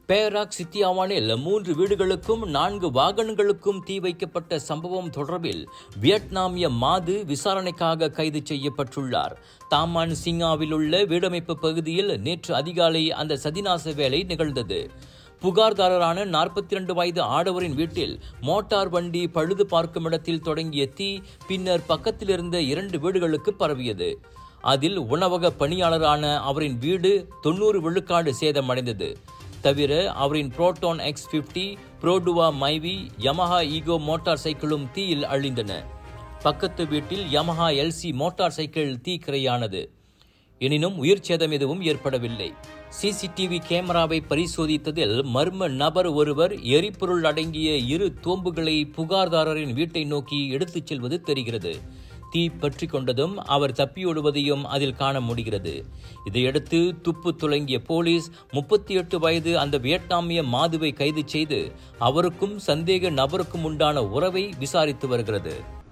Perak சித்தியாவானில் மூன்று வீடுகளுக்கும் நான்கு வாகனங்களுக்கும் தீ வைக்கப்பட்ட சம்பவம் தொடர்பில் வியட்நாமிய மாது விசாரணைக்காக கைது செய்யப்பட்டுள்ளார் தாமான் சிங்காவில் உள்ள வீடமைப்பு பகுதியில் நேற்று அதிகாலை அந்த சதிநாச வேலை நிகழ்ந்தது புகார்தாரரான நாற்பத்தி இரண்டு வயது ஆடவரின் வீட்டில் மோட்டார் வண்டி பழுது பார்க்கும் இடத்தில் தொடங்கிய தீ பின்னர் பக்கத்தில் இருந்த இரண்டு வீடுகளுக்கு பரவியது அதில் உணவக பணியாளரான அவரின் வீடு தொண்ணூறு விழுக்காடு சேதமடைந்தது தவிர அவரின் புரோட்டான் எக்ஸ் பிப்டி புரோடுவா மைவி யமஹா ஈகோ மோட்டார் சைக்கிளும் தீயில் அழிந்தன பக்கத்து வீட்டில் யமஹா எல்சி மோட்டார் சைக்கிள் தீக்கிரையானது எனினும் உயிர் சேதம் எதுவும் ஏற்படவில்லை சிசிடிவி கேமராவை பரிசோதித்ததில் மர்ம நபர் ஒருவர் எரிபொருள் அடங்கிய இரு தோம்புகளை புகார்தாரரின் வீட்டை நோக்கி எடுத்துச் செல்வது தெரிகிறது தீ பற்றி கொண்டதும் அவர் தப்பியோடுவதையும் அதில் காண முடிகிறது இதையடுத்து துப்பு துளங்கிய போலீஸ் முப்பத்தி எட்டு வயது அந்த வியட்நாமிய மாதுவை கைது செய்து அவருக்கும் சந்தேக நபருக்கும் உண்டான உறவை விசாரித்து வருகிறது